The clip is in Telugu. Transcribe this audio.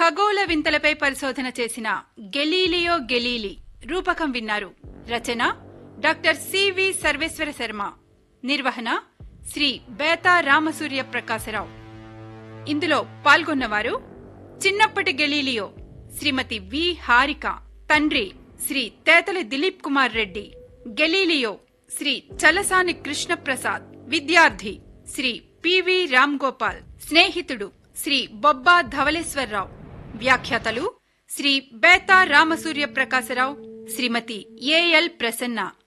ఖగోళ వింతలపై పరిశోధన చేసిన గెలీలియో గెలీలి రూపకం విన్నారు రచన డాక్టర్ సివి సర్వేశ్వర శర్మ నిర్వహణ శ్రీ బేతా రామసూర్య ప్రకాశరావు ఇందులో పాల్గొన్నవారు చిన్నప్పటి గెలీలియో శ్రీమతి వి హారిక తండ్రి శ్రీ తేతలి దిలీప్ కుమార్ రెడ్డి గెలీలియో శ్రీ చలసాని కృష్ణప్రసాద్ విద్యార్థి శ్రీ పివి రామ్ గోపాల్ స్నేహితుడు శ్రీ బొబ్బా ధవళేశ్వరరావు వ్యాఖ్యాతలు శ్రీ బేతా రామసూర్య ప్రకాశరావు శ్రీమతి ఏఎల్ ప్రసన్న